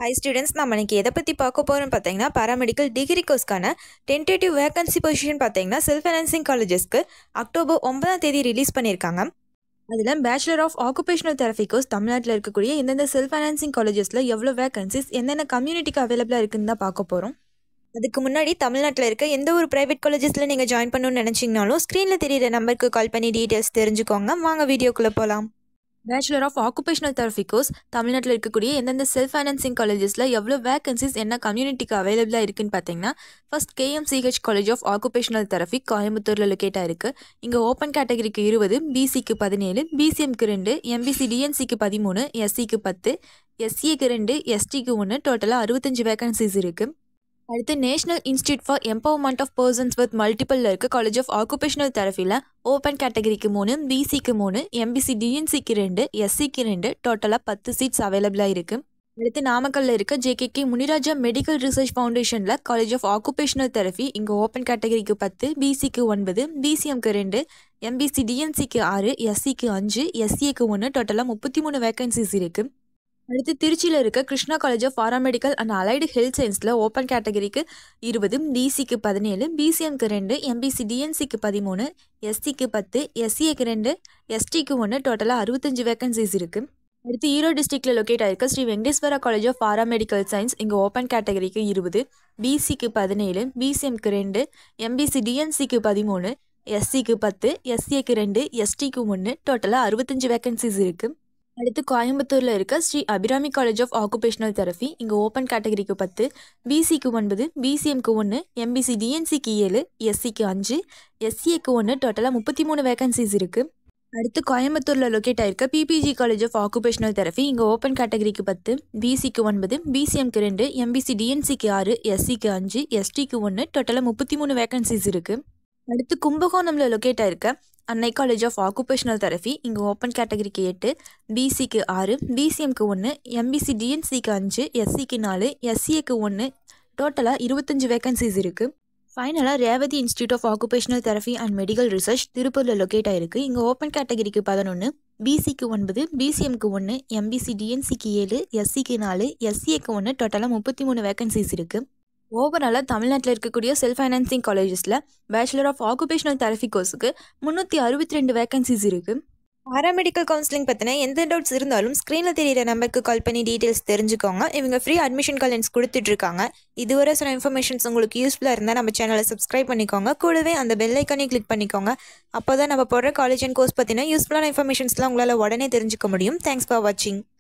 high students நம்ம இன்னைக்கு எதை பற்றி பார்க்க போகிறோம்னு பார்த்தீங்கன்னா பாராமெடிக்கல் டிகிரி கோர்ஸ்க்கான டென்டேட்டிவ் வேகன்சி பொசிஷன் பார்த்தீங்கன்னா செல்ஃப் ஃபைனான்சிங் காலேஜஸ்க்கு அக்டோபர் ஒன்பதாம் தேதி ரிலீஸ் பண்ணியிருக்காங்க அதில் bachelor of occupational therapy course தமிழ்நாட்டில் இருக்கக்கூடிய எந்தெந்த செல்ஃப் ஃபைனான்சிங் காலேஜஸில் எவ்வளோ வேகன்சிஸ் எந்தெந்த கம்யூனிட்டிக்கு அவைலபிளாக இருக்குன்னு தான் பார்க்க போகிறோம் அதுக்கு முன்னாடி தமிழ்நாட்டில் இருக்க எந்த ஒரு ப்ரைவேட் காலேஜஸில் நீங்கள் ஜாயின் பண்ணணும்னு நினச்சிங்கனாலும் ஸ்க்ரீனில் தெரியிற நம்பருக்கு கால் பண்ணி டீட்டெயில்ஸ் தெரிஞ்சுக்கோங்க வாங்க வீடியோக்குள்ளே போகலாம் bachelor of occupational therapy course தமிழ்நாட்டில் இருக்கக்கூடிய எந்தெந்த செல்ஃப் ஃபைனான்சிங் காலேஜஸில் எவ்வளோ வேகன்சிஸ் என்ன கம்யூனிட்டிக்கு அவைலபிளாக இருக்குன்னு பார்த்தீங்கன்னா first KMCH college of occupational therapy கோயம்புத்தூரில் லொக்கேட்டாக இருக்குது இங்கே ஓப்பன் கேட்டகரிக்கு இருபது பிசிக்கு பதினேழு பிசிஎம்க்கு ரெண்டு எம்பிசி டிஎன்சிக்கு பதிமூணு எஸ்சிக்கு பத்து எஸ்சிக்கு ரெண்டு எஸ்டிக்கு ஒன்று டோட்டலாக அறுபத்தஞ்சு வேகன்சிஸ் இருக்குது அடுத்து national institute for empowerment of persons with மல்டிபிளில் இருக்க காலேஜ் ஆஃப் ஆக்குபேஷனல் தெரபியில் ஓப்பன் கேட்டகரிக்கு மூணு பிசிக்கு மூணு எம்பிசி டிஎன்சிக்கு ரெண்டு எஸ்சிக்கு ரெண்டு டோட்டலாக பத்து சீட்ஸ் அவைலபிளாக இருக்குது அடுத்து நாமக்கல்ல இருக்க ஜேகேகே முனிராஜா மெடிக்கல் ரிசர்ச் ஃபவுண்டேஷனில் காலேஜ் ஆஃப் ஆக்குபேஷனல் தெரபி இங்கே ஓப்பன் கேட்டகரிக்கு பத்து பிசிக்கு ஒன்பது பிசிஎம்க்கு ரெண்டு எம்பிசி டிஎன்சிக்கு ஆறு எஸ்சிக்கு அஞ்சு எஸ்சிக்கு ஒன்று டோட்டலாக முப்பத்தி மூணு வேகன்சிஸ் இருக்குது அடுத்து திருச்சியில் இருக்க Krishna college of paramedical and allied health சயின்ஸில் ஓப்பன் கேட்டகரிக்கு இருபது பிசிக்கு பதினேழு பிசிஎம்க்கு ரெண்டு எம்பிசி டிஎன்சிக்கு பதிமூணு எஸ்சிக்கு பத்து எஸ்சிஏக்கு ரெண்டு எஸ்டிக்கு ஒன்று டோட்டலாக அறுபத்தஞ்சு வேகன்சிஸ் இருக்குது அடுத்து ஈரோடு டிஸ்ட்ரிக்டில் லொக்கேட் ஆயிருக்க Sri Venkateswara college of paramedical science இங்கே ஓப்பன் கேட்டகரிக்கு இருபது பிசிக்கு பதினேழு பிசிஎம்க்கு ரெண்டு எம்பிசி டிஎன்சிக்கு பதிமூணு எஸ்சிக்கு பத்து எஸ்சிஏக்கு ரெண்டு எஸ்டிக்கு ஒன்று டோட்டலாக அறுபத்தஞ்சு வேகன்சிஸ் இருக்குது அடுத்து கோயம்புத்தூரில் இருக்க Sri Abirami college of occupational therapy இங்கே ஓப்பன் கேட்டகரிக்கு பத்து பிசிக்கு ஒன்பது பிசிஎம்க்கு ஒன்று எம்பிசி டிஎன்சிக்கு ஏழு எஸ்சிக்கு அஞ்சு எஸ்சிஏக்கு ஒன்று டோட்டலாக முப்பத்தி மூணு வேகன்சிஸ் இருக்குது அடுத்து கோயம்புத்தூரில் லொக்கேட் ஆயிருக்க PPG college of occupational therapy இங்கே ஓப்பன் கேட்டகரிக்கு பத்து பிசிக்கு ஒன்பது பிசிஎம்க்கு ரெண்டு எம்பிசி டிஎன்சிக்கு ஆறு எஸ்சிக்கு அஞ்சு எஸ்டிக்கு ஒன்று டோட்டலாக முப்பத்தி மூணு வேகன்சிஸ் இருக்குது அடுத்து கும்பகோணமில் லொக்கேட் ஆயிருக்க Annai college of occupational therapy இங்கே ஓப்பன் கேட்டகரிக்கு எட்டு பிசிக்கு ஆறு பிசிஎம்க்கு ஒன்று எம்பிசி டிஎன்சிக்கு அஞ்சு எஸ்சிக்கு நாலு எஸ்சிஏக்கு ஒன்று டோட்டலாக இருபத்தஞ்சு வேகன்சிஸ் இருக்குது ஃபைனலாக Revathi institute of occupational therapy and medical research திருப்பூரில் லொக்கேட் ஆயிருக்கு இங்கே ஓப்பன் கேட்டகரிக்கு பதினொன்று பிசிக்கு ஒன்பது பிசிஎம்க்கு ஒன்று எம்பிசி டிஎன்சிக்கு ஏழு எஸ்சிக்கு நாலு எஸ்சிஏக்கு ஒன்று டோட்டலாக முப்பத்தி மூணு வேகன்சிஸ் இருக்குது ஓவராலாக தமிழ்நாட்டில் இருக்கக்கூடிய செல்ஃப் ஃபைனான்சிங் காலேஜஸில் பேச்சுலர் ஆஃப் ஆக்குபேஷனல் தெரபி கோர்ஸுக்கு முந்நூற்றி அறுபத்தி ரெண்டு வேகன்சிஸ் இருக்குது பாராமெடிக்கல் கவுன்சிலிங் பற்றின எந்த டவுட்ஸ் இருந்தாலும் ஸ்க்ரீனில் தெரியிற நம்பருக்கு கால் பண்ணி டீட்டெயில்ஸ் தெரிஞ்சுக்கோங்க இவங்க ஃப்ரீ அட்மிஷன் காலன்ஸ் கொடுத்துட்ருக்காங்க இதுவரை சொன்ன இன்ஃபர்மேஷன்ஸ் உங்களுக்கு யூஸ்ஃபுல்லாக இருந்தால் நம்ம சேனலை சப்ஸ்கிரைப் பண்ணிக்கோங்க கூடவே அந்த பெல் ஐக்கானே கிளிக் பண்ணிக்கோங்க அப்போ தான் நம்ம போடுற காலேஜ் அண்ட் கோர்ஸ் பற்றின யூஸ்ஃபுல்லான இன்ஃபர்மேஷன்ஸ்லாம் உங்களால் உடனே தெரிஞ்சுக்க முடியும் தேங்க்ஸ் ஃபார் வாட்சிங்